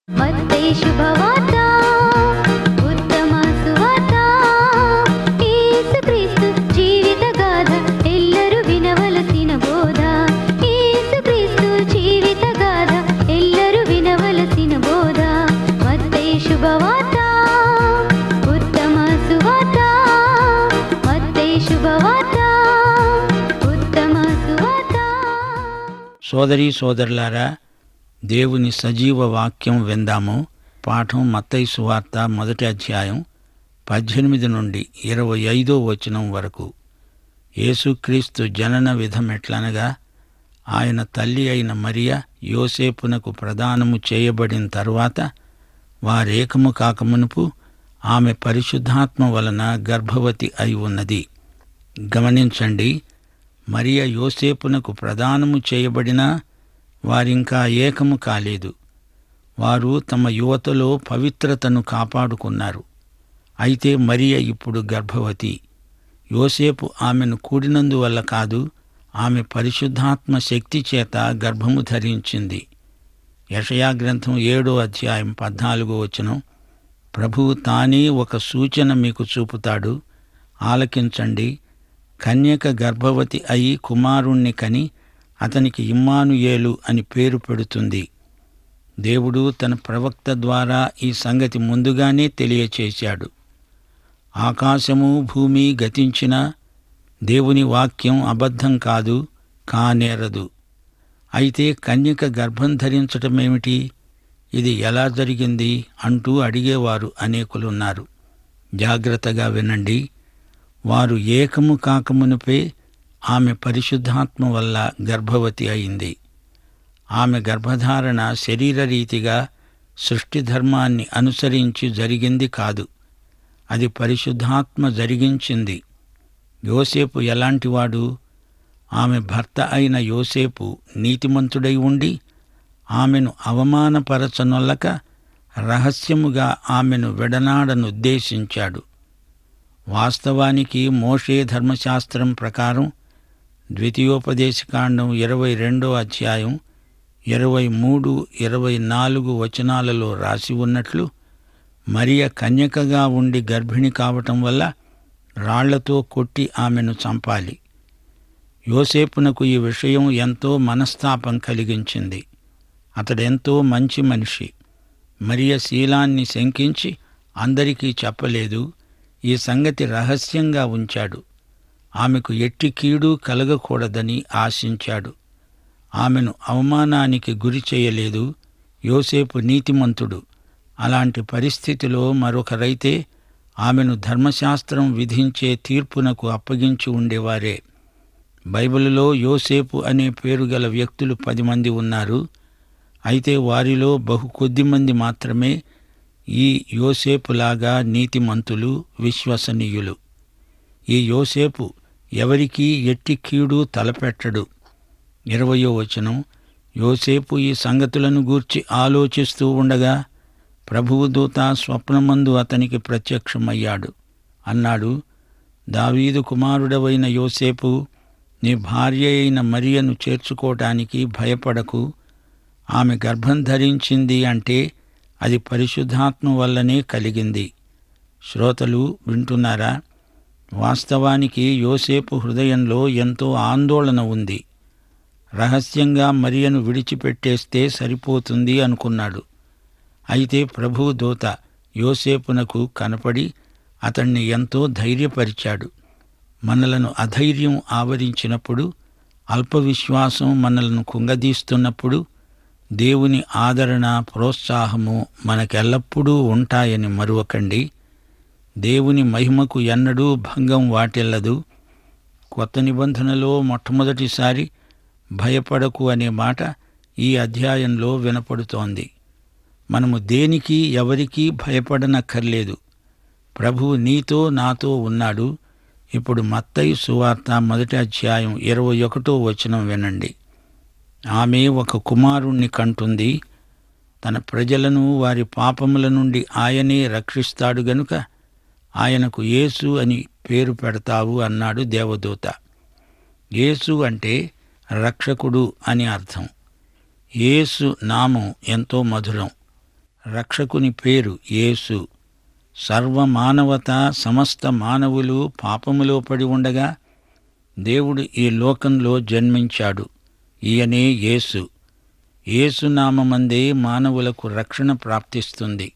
మత్తయి శుభవార్త ఉత్తమ సువార్త యేసుక్రీస్తు జీవిత గాథ ఎల్లరూ వినవలసిన బోధ యేసుక్రీస్తు జీవిత గాథ ఎల్లరూ వినవలసిన బోధ మత్తయి శుభవార్త ఉత్తమ సువార్త మత్తయి శుభవార్త ఉత్తమ సువార్త సోదరీ సోదరులారా దేవుని సజీవ వాక్యం విందాము పాఠం మత్తయి సువార్త మొదటి అధ్యాయం పద్దెనిమిది నుండి ఇరవై ఐదో వచనం వరకు యేసుక్రీస్తు జనన విధం ఎట్లనగా ఆయన తల్లి అయిన మరియ యోసేపునకు ప్రదానము చేయబడిన తరువాత వారేకము కాకమునుపు ఆమె పరిశుద్ధాత్మ వలన గర్భవతి అయి ఉన్నది గమనించండి మరియ యోసేపునకు ప్రదానము చేయబడినా వారింకా ఏకము కాలేదు వారు తమ యువతలో పవిత్రతను కాపాడుకున్నారు అయితే మరియ ఇప్పుడు గర్భవతి యోసేపు ఆమెను కూడినందువల్ల కాదు ఆమె పరిశుద్ధాత్మ శక్తి చేత గర్భము ధరించింది యషయా గ్రంథం ఏడో అధ్యాయం పద్నాలుగో వచనం ప్రభువు తానే ఒక సూచన మీకు చూపుతాడు ఆలకించండి కన్యక గర్భవతి అయి కుమారుణ్ణి కని అతనికి ఇమ్మానుయేలు అని పేరు పెడుతుంది దేవుడు తన ప్రవక్త ద్వారా ఈ సంగతి ముందుగానే తెలియచేశాడు ఆకాశము భూమి గతించినా దేవుని వాక్యం అబద్ధం కాదు కానేరదు అయితే కన్యక గర్భం ధరించటమేమిటి ఇది ఎలా జరిగింది అంటూ అడిగేవారు అనేకులున్నారు జాగ్రత్తగా వినండి వారు ఏకము కాకమునుపే ఆమె పరిశుద్ధాత్మ వల్ల గర్భవతి అయింది ఆమె గర్భధారణ శరీరరీతిగా సృష్టి ధర్మాన్ని అనుసరించి జరిగింది కాదు అది పరిశుద్ధాత్మ జరిగించింది యోసేపు ఎలాంటివాడు ఆమె భర్త అయిన యోసేపు నీతిమంతుడై ఉండి ఆమెను అవమానపరచనొల్లక రహస్యముగా ఆమెను విడనాడనుద్దేశించాడు వాస్తవానికి మోషే ధర్మశాస్త్రం ప్రకారం ద్వితీయోపదేశకాండం ఇరవై రెండో అధ్యాయం ఇరవై మూడు ఇరవై నాలుగు వచనాలలో రాసి ఉన్నట్లు మరియ కన్యకగా ఉండి గర్భిణి కావటం వల్ల రాళ్లతో కొట్టి ఆమెను చంపాలి యోసేపునకు ఈ విషయం ఎంతో మనస్తాపం కలిగించింది అతడెంతో మంచి మనిషి మరియ శీలాన్ని శంకించి అందరికీ చెప్పలేదు ఈ సంగతి రహస్యంగా ఉంచాడు ఆమెకు ఎట్టి కీడు కలగకూడదని ఆశించాడు ఆమెను అవమానానికి గురి చేయలేదు యోసేపు నీతిమంతుడు అలాంటి పరిస్థితిలో మరొకరైతే ఆమెను ధర్మశాస్త్రం విధించే తీర్పునకు అప్పగించి ఉండేవారే బైబిలులో యోసేపు అనే పేరు గల వ్యక్తులు పది మంది ఉన్నారు అయితే వారిలో బహు కొద్ది మంది మాత్రమే ఈ యోసేపులాగా నీతిమంతులు విశ్వసనీయులు ఈ యోసేపు ఎవరికీ ఎట్టి కీడు తలపెట్టడు ఇరవయో వచనం యోసేపు ఈ సంగతులను గూర్చి ఆలోచిస్తూ ఉండగా ప్రభువు దూత స్వప్నమందు అతనికి ప్రత్యక్షమయ్యాడు అన్నాడు దావీదు కుమారుడవైన యోసేపు నీ భార్య అయిన మరియను చేర్చుకోవటానికి భయపడకు ఆమె గర్భం ధరించింది అంటే అది పరిశుద్ధాత్మ వల్లనే కలిగింది శ్రోతలు వింటున్నారా వాస్తవానికి యోసేపు హృదయంలో ఎంతో ఆందోళన ఉంది రహస్యంగా మరియను విడిచిపెట్టేస్తే సరిపోతుంది అనుకున్నాడు అయితే ప్రభువు దూత యోసేపునకు కనపడి అతణ్ణి ఎంతో ధైర్యపరిచాడు మనలను అధైర్యం ఆవరించినప్పుడు అల్పవిశ్వాసం మనలను కుంగదీస్తున్నప్పుడు దేవుని ఆదరణ ప్రోత్సాహము మనకెల్లప్పుడూ ఉంటాయని మరువకండి దేవుని మహిమకు ఎన్నడూ భంగం వాటిల్లదు కొత్త నిబంధనలో మొట్టమొదటిసారి భయపడకు అనే మాట ఈ అధ్యాయంలో వినపడుతోంది మనము దేనికి ఎవరికీ భయపడనక్కర్లేదు ప్రభువు నీతో నాతో ఉన్నాడు ఇప్పుడు మత్తయి సువార్త మొదటి అధ్యాయం ఇరవై ఒకటో వచనం వినండి ఆమె ఒక కుమారుణ్ణి కంటుంది తన ప్రజలను వారి పాపముల నుండి ఆయనే రక్షిస్తాడు గనుక ఆయనకు యేసు అని పేరు పెడతావు అన్నాడు దేవదూత యేసు అంటే రక్షకుడు అని అర్థం యేసు నామం ఎంతో మధురం రక్షకుని పేరు యేసు సర్వమానవత సమస్త మానవులు పాపములో పడి ఉండగా దేవుడు ఈ లోకంలో జన్మించాడు ఈయనే యేసు యేసునామందే మానవులకు రక్షణ ప్రాప్తిస్తుంది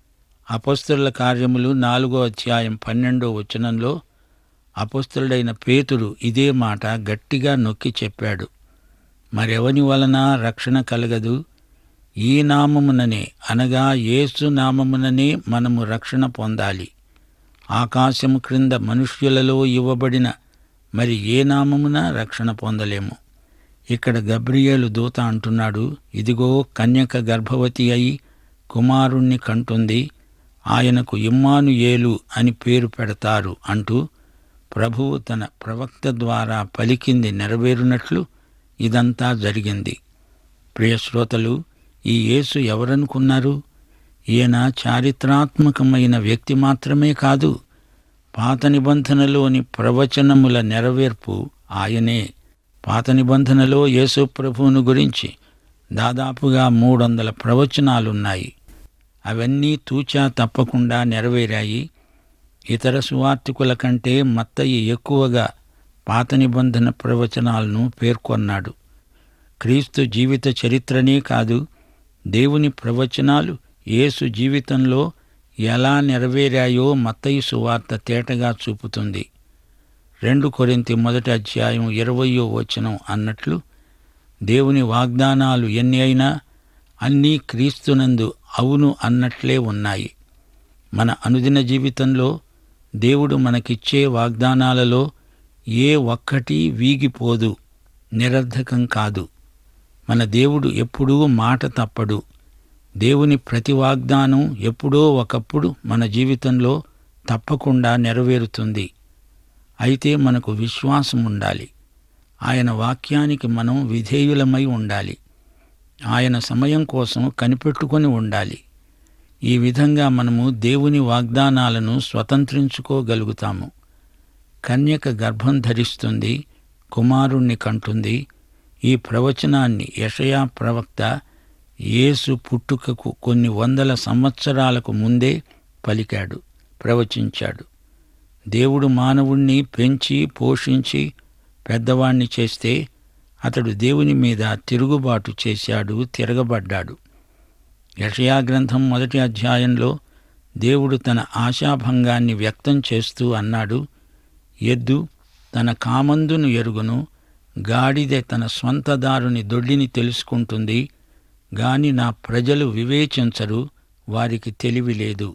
అపస్తుల కార్యములు నాలుగో అధ్యాయం పన్నెండో వచనంలో అపస్తుడైన పేతురు ఇదే మాట గట్టిగా నొక్కి చెప్పాడు మరెవని వలన రక్షణ కలగదు ఈ నామముననే అనగా యేసు నామముననే మనము రక్షణ పొందాలి ఆకాశము క్రింద మనుష్యులలో ఇవ్వబడిన మరి ఏ నామమున రక్షణ పొందలేము ఇక్కడ గబ్రియేలు దూత అంటున్నాడు ఇదిగో కన్యక గర్భవతి అయి కుమారుణ్ణి కంటుంది ఆయనకు ఇమ్మానుయేలు అని పేరు పెడతారు అంటూ ప్రభువు తన ప్రవక్త ద్వారా పలికింది నెరవేరునట్లు ఇదంతా జరిగింది ప్రియ శ్రోతలు ఈ యేసు ఎవరనుకున్నారు ఈయన చారిత్రాత్మకమైన వ్యక్తి మాత్రమే కాదు పాత నిబంధనలోని ప్రవచనముల నెరవేర్పు ఆయనే పాత నిబంధనలో యేసు ప్రభువును గురించి దాదాపుగా మూడు వందల ప్రవచనాలున్నాయి అవన్నీ తూచా తప్పకుండా నెరవేరాయి ఇతర సువార్తికుల కంటే మత్తయి ఎక్కువగా పాత నిబంధన ప్రవచనాలను పేర్కొన్నాడు క్రీస్తు జీవిత చరిత్రనే కాదు దేవుని ప్రవచనాలు యేసు జీవితంలో ఎలా నెరవేరాయో మత్తయి సువార్త తేటగా చూపుతుంది రెండు కొరింతి మొదటి అధ్యాయం ఇరవయో వచనం అన్నట్లు దేవుని వాగ్దానాలు ఎన్ని అయినా అన్నీ క్రీస్తునందు అవును అన్నట్లే ఉన్నాయి మన అనుదిన జీవితంలో దేవుడు మనకిచ్చే వాగ్దానాలలో ఏ ఒక్కటి వీగిపోదు నిరర్ధకం కాదు మన దేవుడు ఎప్పుడూ మాట తప్పడు దేవుని ప్రతి వాగ్దానం ఎప్పుడో ఒకప్పుడు మన జీవితంలో తప్పకుండా నెరవేరుతుంది అయితే మనకు విశ్వాసం ఉండాలి ఆయన వాక్యానికి మనం విధేయులమై ఉండాలి ఆయన సమయం కోసం కనిపెట్టుకొని ఉండాలి ఈ విధంగా మనము దేవుని వాగ్దానాలను స్వతంత్రించుకోగలుగుతాము కన్యక గర్భం ధరిస్తుంది కుమారుణ్ణి కంటుంది ఈ ప్రవచనాన్ని యషయా ప్రవక్త యేసు పుట్టుకకు కొన్ని వందల సంవత్సరాలకు ముందే పలికాడు ప్రవచించాడు దేవుడు మానవుణ్ణి పెంచి పోషించి పెద్దవాణ్ణి చేస్తే అతడు దేవుని మీద తిరుగుబాటు చేశాడు తిరగబడ్డాడు యషయా గ్రంథం మొదటి అధ్యాయంలో దేవుడు తన ఆశాభంగాన్ని వ్యక్తం చేస్తూ అన్నాడు ఎద్దు తన కామందును ఎరుగును గాడిదె తన స్వంతదారుని దొడ్డిని తెలుసుకుంటుంది గాని నా ప్రజలు వివేచించరు వారికి తెలివి లేదు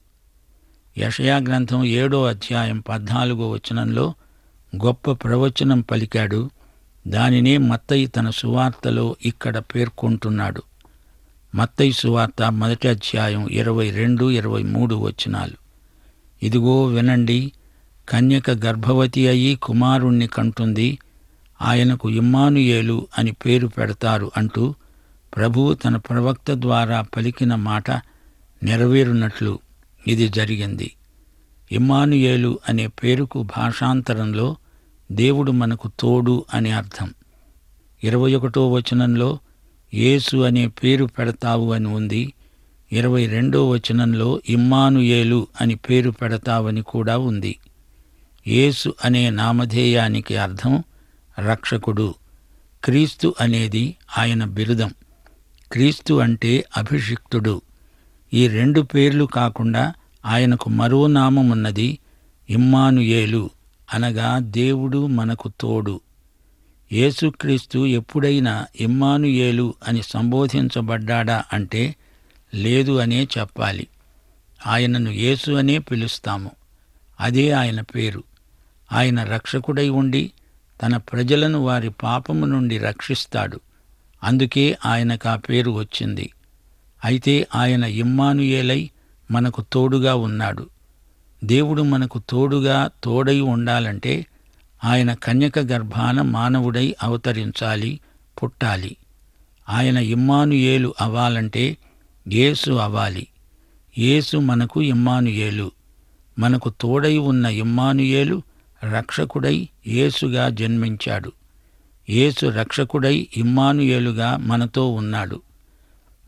యషయా గ్రంథం ఏడో అధ్యాయం పద్నాలుగో వచనంలో గొప్ప ప్రవచనం పలికాడు దానినే మత్తయి తన సువార్తలో ఇక్కడ పేర్కొంటున్నాడు మత్తయి సువార్త మొదటి అధ్యాయం ఇరవై రెండు ఇరవై మూడు వచనాలు ఇదిగో వినండి కన్యక గర్భవతి అయి కుమారుణ్ణి కంటుంది ఆయనకు ఇమ్మానుయేలు అని పేరు పెడతారు అంటూ ప్రభువు తన ప్రవక్త ద్వారా పలికిన మాట నెరవేరునట్లు ఇది జరిగింది ఇమ్మానుయేలు అనే పేరుకు భాషాంతరంలో దేవుడు మనకు తోడు అని అర్థం ఇరవై ఒకటో వచనంలో యేసు అనే పేరు పెడతావు అని ఉంది ఇరవై రెండో వచనంలో ఇమ్మానుయేలు అని పేరు పెడతావని కూడా ఉంది యేసు అనే నామధేయానికి అర్థం రక్షకుడు క్రీస్తు అనేది ఆయన బిరుదం క్రీస్తు అంటే అభిషిక్తుడు ఈ రెండు పేర్లు కాకుండా ఆయనకు మరో నామమున్నది ఇమ్మానుయేలు అనగా దేవుడు మనకు తోడు యేసుక్రీస్తు ఎప్పుడైనా ఇమ్మానుయేలు అని సంబోధించబడ్డాడా అంటే లేదు అనే చెప్పాలి ఆయనను యేసు అనే పిలుస్తాము అదే ఆయన పేరు ఆయన రక్షకుడై ఉండి తన ప్రజలను వారి పాపము నుండి రక్షిస్తాడు అందుకే ఆయనకు ఆ పేరు వచ్చింది అయితే ఆయన ఇమ్మానుయేలై మనకు తోడుగా ఉన్నాడు దేవుడు మనకు తోడుగా తోడై ఉండాలంటే ఆయన కన్యక గర్భాన మానవుడై అవతరించాలి పుట్టాలి ఆయన ఇమ్మానుయేలు అవ్వాలంటే యేసు అవ్వాలి యేసు మనకు ఇమ్మానుయేలు మనకు తోడై ఉన్న ఇమ్మానుయేలు రక్షకుడై యేసుగా జన్మించాడు యేసు రక్షకుడై ఇమ్మానుయేలుగా మనతో ఉన్నాడు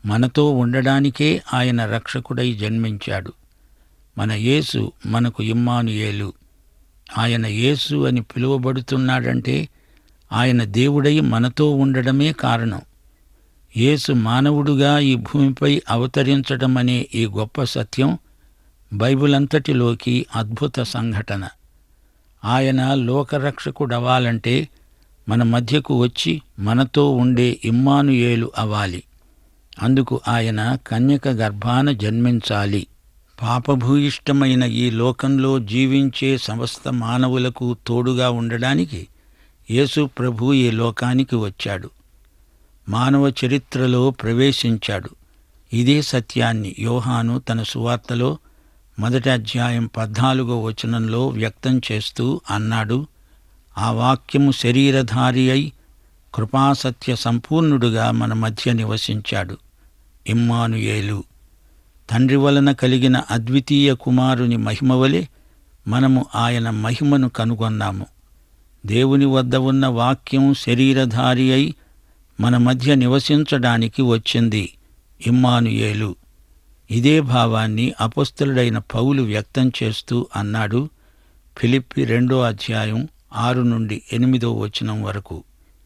మనతో ఉండడానికే ఆయన రక్షకుడై జన్మించాడు మన యేసు మనకు ఇమ్మానుయేలు ఆయన యేసు అని పిలువబడుతున్నాడంటే ఆయన దేవుడై మనతో ఉండడమే కారణం యేసు మానవుడుగా ఈ భూమిపై అవతరించడం అనే ఈ గొప్ప సత్యం బైబిల్ అంతటిలోకి అద్భుత సంఘటన ఆయన లోకరక్షకుడవ్వాలంటే మన మధ్యకు వచ్చి మనతో ఉండే ఇమ్మానుయేలు అవ్వాలి అందుకు ఆయన కన్యక గర్భాన జన్మించాలి పాపభూయిష్టమైన ఈ లోకంలో జీవించే సమస్త మానవులకు తోడుగా ఉండడానికి యేసు ప్రభు ఈ లోకానికి వచ్చాడు మానవ చరిత్రలో ప్రవేశించాడు ఇదే సత్యాన్ని యోహాను తన సువార్తలో మొదటి అధ్యాయం పద్నాలుగో వచనంలో వ్యక్తం చేస్తూ అన్నాడు ఆ వాక్యము శరీరధారి అయి కృపాసత్య సంపూర్ణుడుగా మన మధ్య నివసించాడు ఇమ్మానుయేలు తండ్రి వలన కలిగిన అద్వితీయ కుమారుని మహిమ వలె మనము ఆయన మహిమను కనుగొన్నాము దేవుని వద్ద ఉన్న వాక్యం శరీరధారి అయి మన మధ్య నివసించడానికి వచ్చింది ఇమ్మానుయేలు ఇదే భావాన్ని అపస్తులుడైన పౌలు వ్యక్తం చేస్తూ అన్నాడు ఫిలిప్పి రెండో అధ్యాయం ఆరు నుండి ఎనిమిదో వచనం వరకు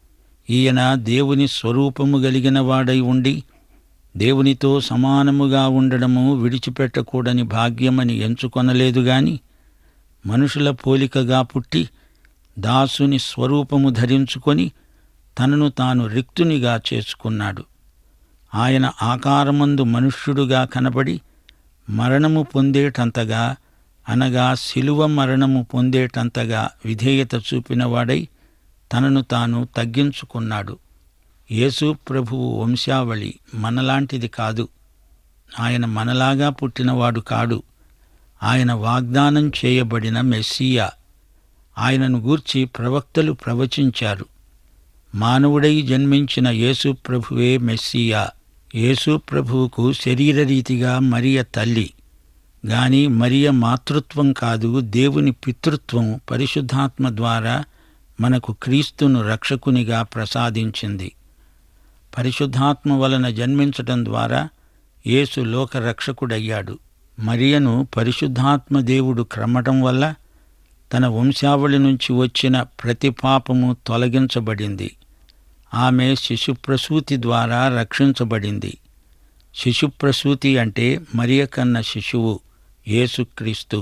ఈయన దేవుని స్వరూపము కలిగిన వాడై ఉండి దేవునితో సమానముగా ఉండడము విడిచిపెట్టకూడని భాగ్యమని ఎంచుకొనలేదు గాని మనుషుల పోలికగా పుట్టి దాసుని స్వరూపము ధరించుకొని తనను తాను రిక్తునిగా చేసుకున్నాడు ఆయన ఆకారమందు మనుష్యుడుగా కనబడి మరణము పొందేటంతగా అనగా శిలువ మరణము పొందేటంతగా విధేయత చూపినవాడై తనను తాను తగ్గించుకున్నాడు యేసు ప్రభువు వంశావళి మనలాంటిది కాదు ఆయన మనలాగా పుట్టినవాడు కాడు ఆయన వాగ్దానం చేయబడిన మెస్సియా ఆయనను గూర్చి ప్రవక్తలు ప్రవచించారు మానవుడై జన్మించిన యేసు ప్రభువే మెస్సియా యేసు ప్రభువుకు శరీరరీతిగా మరియ తల్లి గాని మరియ మాతృత్వం కాదు దేవుని పితృత్వం పరిశుద్ధాత్మ ద్వారా మనకు క్రీస్తును రక్షకునిగా ప్రసాదించింది పరిశుద్ధాత్మ వలన జన్మించటం ద్వారా యేసు లోక రక్షకుడయ్యాడు మరియను పరిశుద్ధాత్మ దేవుడు క్రమ్మటం వల్ల తన వంశావళి నుంచి వచ్చిన ప్రతి పాపము తొలగించబడింది ఆమె శిశుప్రసూతి ద్వారా రక్షించబడింది శిశుప్రసూతి అంటే మరియ కన్న శిశువు యేసుక్రీస్తు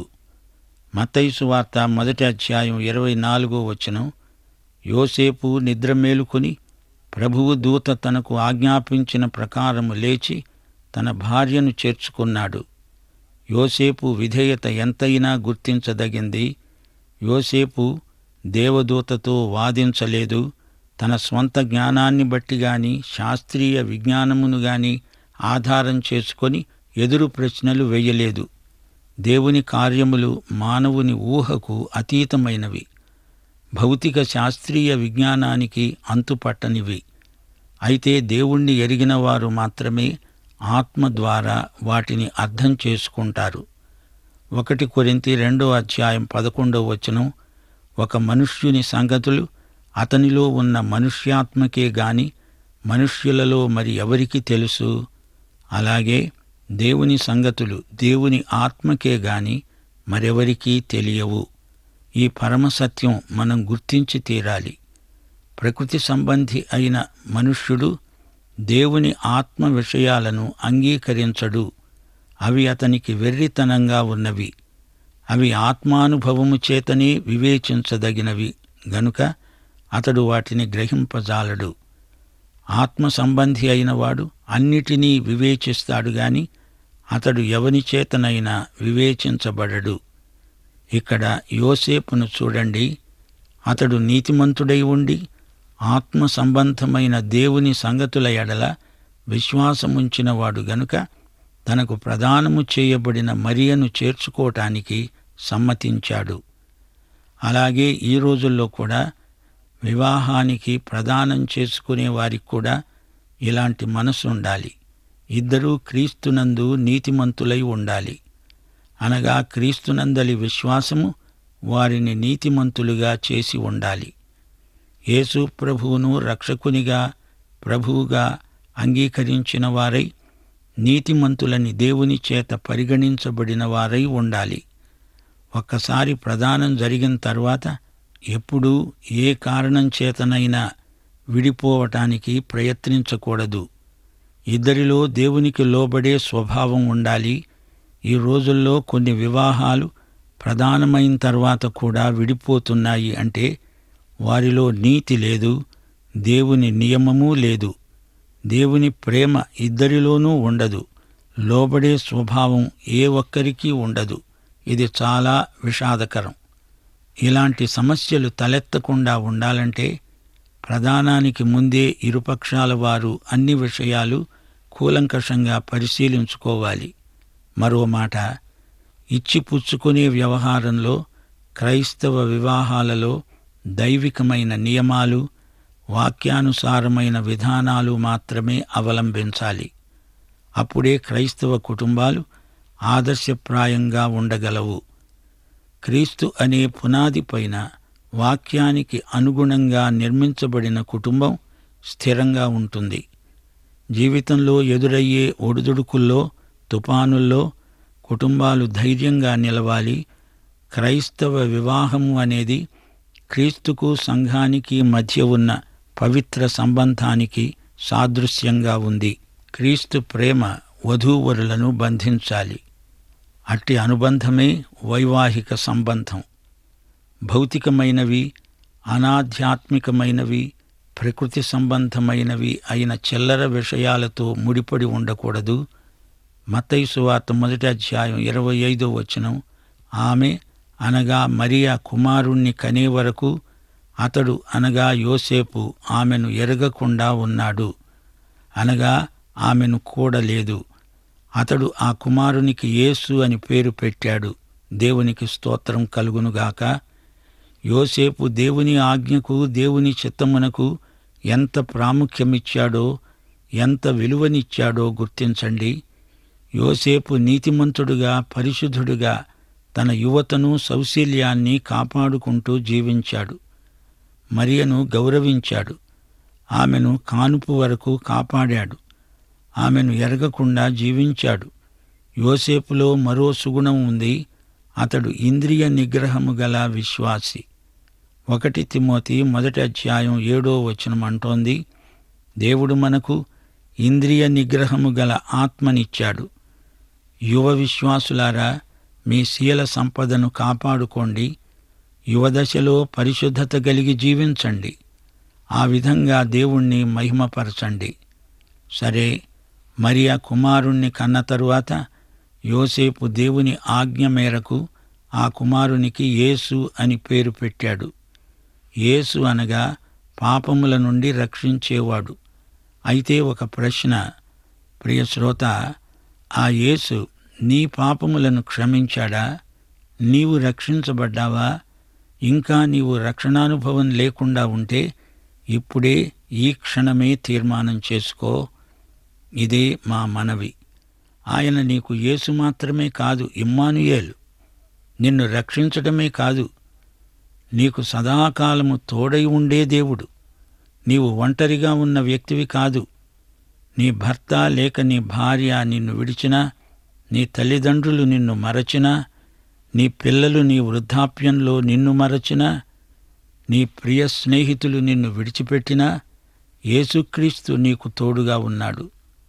మతైసు వార్త మొదటి అధ్యాయం ఇరవై నాలుగో వచనం యోసేపు నిద్ర మేలుకొని ప్రభువు దూత తనకు ఆజ్ఞాపించిన ప్రకారము లేచి తన భార్యను చేర్చుకున్నాడు యోసేపు విధేయత ఎంతైనా గుర్తించదగింది యోసేపు దేవదూతతో వాదించలేదు తన స్వంత జ్ఞానాన్ని బట్టి గాని శాస్త్రీయ విజ్ఞానమును గాని ఆధారం చేసుకొని ఎదురు ప్రశ్నలు వేయలేదు దేవుని కార్యములు మానవుని ఊహకు అతీతమైనవి భౌతిక శాస్త్రీయ విజ్ఞానానికి అంతుపట్టనివి అయితే దేవుణ్ణి ఎరిగిన వారు మాత్రమే ఆత్మ ద్వారా వాటిని అర్థం చేసుకుంటారు ఒకటి కొరింతి రెండో అధ్యాయం పదకొండో వచనం ఒక మనుష్యుని సంగతులు అతనిలో ఉన్న మనుష్యాత్మకే గాని మనుష్యులలో మరి ఎవరికి తెలుసు అలాగే దేవుని సంగతులు దేవుని ఆత్మకే గాని మరెవరికీ తెలియవు ఈ పరమసత్యం మనం గుర్తించి తీరాలి ప్రకృతి సంబంధి అయిన మనుష్యుడు దేవుని ఆత్మ విషయాలను అంగీకరించడు అవి అతనికి వెర్రితనంగా ఉన్నవి అవి ఆత్మానుభవము చేతనే వివేచించదగినవి గనుక అతడు వాటిని గ్రహింపజాలడు ఆత్మ సంబంధి అయినవాడు అన్నిటినీ వివేచిస్తాడు గాని అతడు ఎవని చేతనైనా వివేచించబడడు ఇక్కడ యోసేపును చూడండి అతడు నీతిమంతుడై ఉండి ఆత్మ సంబంధమైన దేవుని సంగతుల ఎడల విశ్వాసముంచినవాడు గనుక తనకు ప్రదానము చేయబడిన మరియను చేర్చుకోవటానికి సమ్మతించాడు అలాగే ఈ రోజుల్లో కూడా వివాహానికి ప్రదానం చేసుకునే వారికి కూడా ఇలాంటి మనసు ఉండాలి ఇద్దరూ క్రీస్తునందు నీతిమంతులై ఉండాలి అనగా క్రీస్తునందలి విశ్వాసము వారిని నీతిమంతులుగా చేసి ఉండాలి యేసు ప్రభువును రక్షకునిగా ప్రభువుగా అంగీకరించిన వారై నీతిమంతులని దేవుని చేత పరిగణించబడిన వారై ఉండాలి ఒక్కసారి ప్రదానం జరిగిన తర్వాత ఎప్పుడూ ఏ కారణం చేతనైనా విడిపోవటానికి ప్రయత్నించకూడదు ఇద్దరిలో దేవునికి లోబడే స్వభావం ఉండాలి ఈ రోజుల్లో కొన్ని వివాహాలు ప్రధానమైన తర్వాత కూడా విడిపోతున్నాయి అంటే వారిలో నీతి లేదు దేవుని నియమము లేదు దేవుని ప్రేమ ఇద్దరిలోనూ ఉండదు లోబడే స్వభావం ఏ ఒక్కరికి ఉండదు ఇది చాలా విషాదకరం ఇలాంటి సమస్యలు తలెత్తకుండా ఉండాలంటే ప్రధానానికి ముందే ఇరుపక్షాల వారు అన్ని విషయాలు కూలంకషంగా పరిశీలించుకోవాలి మరో మాట ఇచ్చిపుచ్చుకునే వ్యవహారంలో క్రైస్తవ వివాహాలలో దైవికమైన నియమాలు వాక్యానుసారమైన విధానాలు మాత్రమే అవలంబించాలి అప్పుడే క్రైస్తవ కుటుంబాలు ఆదర్శప్రాయంగా ఉండగలవు క్రీస్తు అనే పునాది పైన వాక్యానికి అనుగుణంగా నిర్మించబడిన కుటుంబం స్థిరంగా ఉంటుంది జీవితంలో ఎదురయ్యే ఒడిదుడుకుల్లో తుపానుల్లో కుటుంబాలు ధైర్యంగా నిలవాలి క్రైస్తవ వివాహము అనేది క్రీస్తుకు సంఘానికి మధ్య ఉన్న పవిత్ర సంబంధానికి సాదృశ్యంగా ఉంది క్రీస్తు ప్రేమ వధూవరులను బంధించాలి అట్టి అనుబంధమే వైవాహిక సంబంధం భౌతికమైనవి అనాధ్యాత్మికమైనవి ప్రకృతి సంబంధమైనవి అయిన చిల్లర విషయాలతో ముడిపడి ఉండకూడదు మత్తయి వార్త మొదటి అధ్యాయం ఇరవై ఐదో వచనం ఆమె అనగా మరియా కుమారుణ్ణి కనే వరకు అతడు అనగా యోసేపు ఆమెను ఎరగకుండా ఉన్నాడు అనగా ఆమెను కూడలేదు అతడు ఆ కుమారునికి యేసు అని పేరు పెట్టాడు దేవునికి స్తోత్రం కలుగునుగాక యోసేపు దేవుని ఆజ్ఞకు దేవుని చిత్తమునకు ఎంత ప్రాముఖ్యమిచ్చాడో ఎంత విలువనిచ్చాడో గుర్తించండి యోసేపు నీతిమంతుడుగా పరిశుద్ధుడుగా తన యువతను సౌశీల్యాన్ని కాపాడుకుంటూ జీవించాడు మరియను గౌరవించాడు ఆమెను కానుపు వరకు కాపాడాడు ఆమెను ఎరగకుండా జీవించాడు యోసేపులో మరో సుగుణం ఉంది అతడు ఇంద్రియ నిగ్రహము గల విశ్వాసి ఒకటి తిమోతి మొదటి అధ్యాయం ఏడో వచనం అంటోంది దేవుడు మనకు ఇంద్రియ నిగ్రహము గల ఆత్మనిచ్చాడు యువ విశ్వాసులారా మీ శీల సంపదను కాపాడుకోండి యువదశలో పరిశుద్ధత కలిగి జీవించండి ఆ విధంగా దేవుణ్ణి మహిమపరచండి సరే మరియా కుమారుణ్ణి కన్న తరువాత యోసేపు దేవుని ఆజ్ఞ మేరకు ఆ కుమారునికి యేసు అని పేరు పెట్టాడు యేసు అనగా పాపముల నుండి రక్షించేవాడు అయితే ఒక ప్రశ్న ప్రియ శ్రోత ఆ యేసు నీ పాపములను క్షమించాడా నీవు రక్షించబడ్డావా ఇంకా నీవు రక్షణానుభవం లేకుండా ఉంటే ఇప్పుడే ఈ క్షణమే తీర్మానం చేసుకో ఇదే మా మనవి ఆయన నీకు యేసు మాత్రమే కాదు ఇమ్మానుయేలు నిన్ను రక్షించడమే కాదు నీకు సదాకాలము తోడై ఉండే దేవుడు నీవు ఒంటరిగా ఉన్న వ్యక్తివి కాదు నీ భర్త లేక నీ భార్య నిన్ను విడిచినా నీ తల్లిదండ్రులు నిన్ను మరచినా నీ పిల్లలు నీ వృద్ధాప్యంలో నిన్ను మరచినా నీ ప్రియ స్నేహితులు నిన్ను విడిచిపెట్టినా యేసుక్రీస్తు నీకు తోడుగా ఉన్నాడు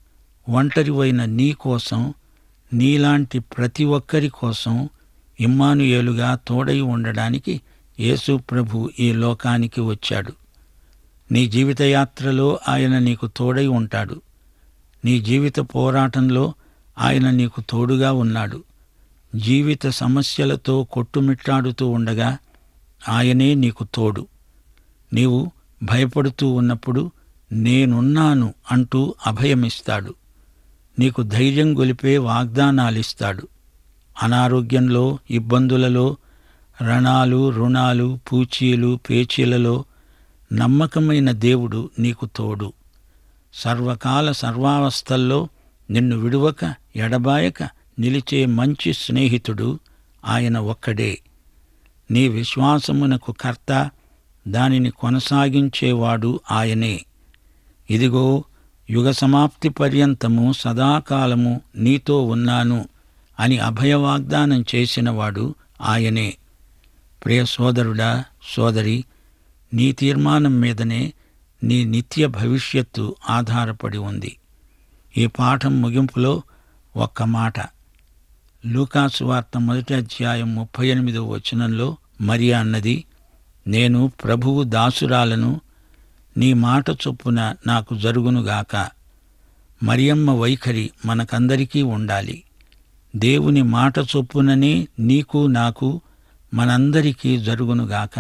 ఒంటరివైన నీ కోసం నీలాంటి ప్రతి ఒక్కరి కోసం ఇమ్మానుయేలుగా తోడై ఉండడానికి యేసు ప్రభు ఈ లోకానికి వచ్చాడు నీ జీవితయాత్రలో ఆయన నీకు తోడై ఉంటాడు నీ జీవిత పోరాటంలో ఆయన నీకు తోడుగా ఉన్నాడు జీవిత సమస్యలతో కొట్టుమిట్టాడుతూ ఉండగా ఆయనే నీకు తోడు నీవు భయపడుతూ ఉన్నప్పుడు నేనున్నాను అంటూ అభయమిస్తాడు నీకు ధైర్యం గొలిపే వాగ్దానాలిస్తాడు అనారోగ్యంలో ఇబ్బందులలో రణాలు రుణాలు పూచీలు పేచీలలో నమ్మకమైన దేవుడు నీకు తోడు సర్వకాల సర్వావస్థల్లో నిన్ను విడువక ఎడబాయక నిలిచే మంచి స్నేహితుడు ఆయన ఒక్కడే నీ విశ్వాసమునకు కర్త దానిని కొనసాగించేవాడు ఆయనే ఇదిగో యుగ సమాప్తి పర్యంతము సదాకాలము నీతో ఉన్నాను అని అభయవాగ్దానం చేసినవాడు ఆయనే ప్రియ సోదరుడా సోదరి నీ తీర్మానం మీదనే నీ నిత్య భవిష్యత్తు ఆధారపడి ఉంది ఈ పాఠం ముగింపులో ఒక్క మాట లూకాసు వార్త మొదటి అధ్యాయం ముప్పై ఎనిమిదో వచనంలో మరియా అన్నది నేను ప్రభువు దాసురాలను నీ మాట చొప్పున నాకు జరుగునుగాక మరియమ్మ వైఖరి మనకందరికీ ఉండాలి దేవుని మాట చొప్పుననే నీకు నాకు మనందరికీ జరుగునుగాక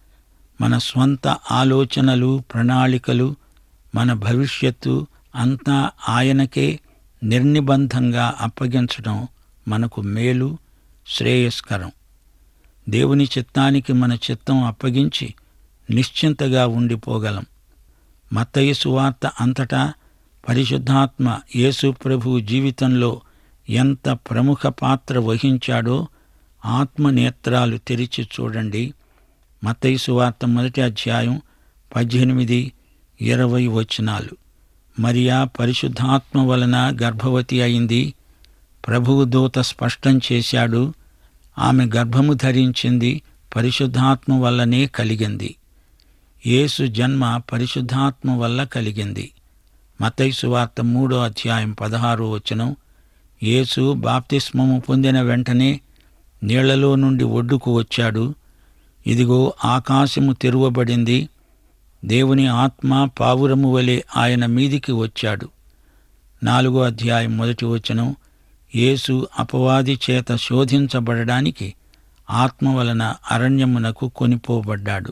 మన స్వంత ఆలోచనలు ప్రణాళికలు మన భవిష్యత్తు అంతా ఆయనకే నిర్నిబంధంగా అప్పగించడం మనకు మేలు శ్రేయస్కరం దేవుని చిత్తానికి మన చిత్తం అప్పగించి నిశ్చింతగా ఉండిపోగలం మత్తయి సువార్త అంతటా పరిశుద్ధాత్మ యేసు ప్రభు జీవితంలో ఎంత ప్రముఖ పాత్ర వహించాడో ఆత్మనేత్రాలు తెరిచి చూడండి మత్తయి సువార్త మొదటి అధ్యాయం పద్దెనిమిది ఇరవై వచనాలు మరియా పరిశుద్ధాత్మ వలన గర్భవతి అయింది ప్రభువు దూత స్పష్టం చేశాడు ఆమె గర్భము ధరించింది పరిశుద్ధాత్మ వల్లనే కలిగింది యేసు జన్మ పరిశుద్ధాత్మ వల్ల కలిగింది మతైసు వార్త మూడో అధ్యాయం పదహారో వచనం యేసు బాప్తిస్మము పొందిన వెంటనే నీళ్లలో నుండి ఒడ్డుకు వచ్చాడు ఇదిగో ఆకాశము తెరువబడింది దేవుని ఆత్మ పావురము వలె ఆయన మీదికి వచ్చాడు నాలుగో అధ్యాయం మొదటి వచనం యేసు అపవాది చేత శోధించబడడానికి ఆత్మ వలన అరణ్యమునకు కొనిపోబడ్డాడు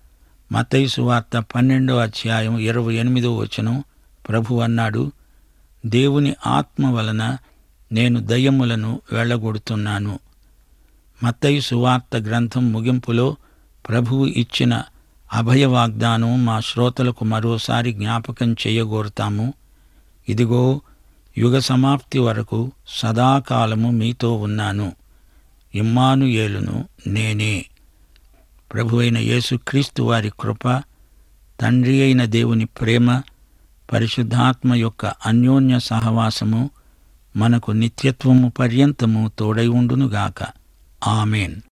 మతైసు వార్త పన్నెండో అధ్యాయం ఇరవై ఎనిమిదో వచనం ప్రభు అన్నాడు దేవుని ఆత్మ వలన నేను దయ్యములను వెళ్ళగొడుతున్నాను మత్తయి సువార్త గ్రంథం ముగింపులో ప్రభువు ఇచ్చిన అభయ వాగ్దానం మా శ్రోతలకు మరోసారి జ్ఞాపకం చేయగోరుతాము ఇదిగో యుగ సమాప్తి వరకు సదాకాలము మీతో ఉన్నాను ఇమ్మానుయేలును నేనే ప్రభువైన యేసుక్రీస్తు వారి కృప తండ్రి అయిన దేవుని ప్రేమ పరిశుద్ధాత్మ యొక్క అన్యోన్య సహవాసము మనకు నిత్యత్వము పర్యంతము తోడై ఉండునుగాక ఆమెన్